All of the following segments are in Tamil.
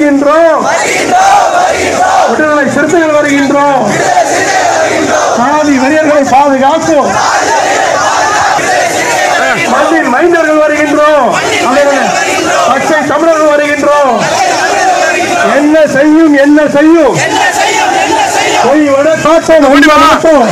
வருகின்றோம் விடுதலை சிறுத்தைகள் வருகின்றோம் சாதி வெறியர்களை பாதுகாக்கும் மண்ணின் மைந்தர்கள் வருகின்றோம் பச்சை தமிழர்கள் வருகின்றோம் என்ன செய்யும் என்ன செய்யும் பொய் விட காட்டும் ஒன்று மாட்டோம்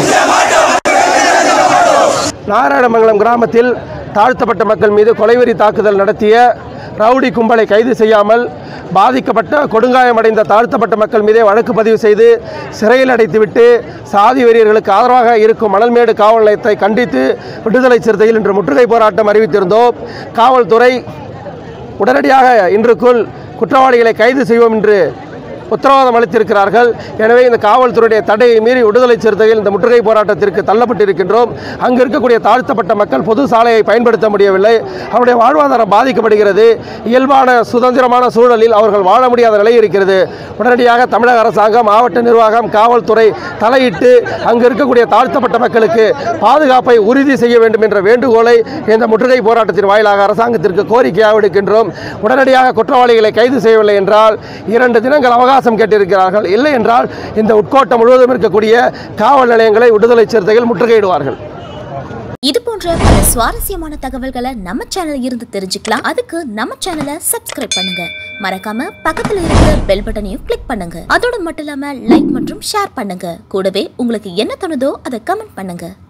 நாராயணமங்கலம் கிராமத்தில் தாழ்த்தப்பட்ட மக்கள் மீது கொலைவெறி தாக்குதல் நடத்திய ரவுடி கும்பலை கைது செய்யாமல் பாதிக்கப்பட்ட கொடுங்காயமடைந்த தாழ்த்தப்பட்ட மக்கள் மீதே வழக்கு பதிவு செய்து சிறையில் அடைத்துவிட்டு சாதி வெறியர்களுக்கு ஆதரவாக இருக்கும் மணல்மேடு காவல் நிலையத்தை கண்டித்து விடுதலை சிறுத்தையில் இன்று முற்றுகை போராட்டம் அறிவித்திருந்தோம் காவல்துறை உடனடியாக இன்றுக்குள் குற்றவாளிகளை கைது செய்வோம் என்று உத்தரவாதம் அளித்திருக்கிறார்கள் எனவே இந்த காவல்துறையுடைய தடையை மீறி விடுதலை சிறுத்தைகள் இந்த முற்றுகை போராட்டத்திற்கு தள்ளப்பட்டிருக்கின்றோம் அங்கு இருக்கக்கூடிய தாழ்த்தப்பட்ட மக்கள் பொது சாலையை பயன்படுத்த முடியவில்லை அவருடைய வாழ்வாதாரம் பாதிக்கப்படுகிறது இயல்பான சுதந்திரமான சூழலில் அவர்கள் வாழ முடியாத நிலை இருக்கிறது உடனடியாக தமிழக அரசாங்கம் மாவட்ட நிர்வாகம் காவல்துறை தலையிட்டு அங்கு இருக்கக்கூடிய தாழ்த்தப்பட்ட மக்களுக்கு பாதுகாப்பை உறுதி செய்ய வேண்டும் என்ற வேண்டுகோளை இந்த முற்றுகை போராட்டத்தின் வாயிலாக அரசாங்கத்திற்கு கோரிக்கையாக விடுக்கின்றோம் உடனடியாக குற்றவாளிகளை கைது செய்யவில்லை என்றால் இரண்டு தினங்கள் அவகாசம் கேட்டிருக்கிறார்கள் இல்லை என்றால் இந்த உட்கோட்டம் முழுவதும் இருக்கக்கூடிய காவல் நிலையங்களை விடுதலை சிறுத்தைகள் முற்றுகையிடுவார்கள் இது போன்ற பல சுவாரஸ்யமான தகவல்களை நம்ம சேனல் இருந்து தெரிஞ்சுக்கலாம் அதுக்கு நம்ம சேனலை சப்ஸ்கிரைப் பண்ணுங்க மறக்காம பக்கத்துல இருக்கிற பெல் பட்டனையும் கிளிக் பண்ணுங்க அதோட மட்டும் இல்லாம லைக் மற்றும் ஷேர் பண்ணுங்க கூடவே உங்களுக்கு என்ன தோணுதோ அதை கமெண்ட் பண்ணுங்க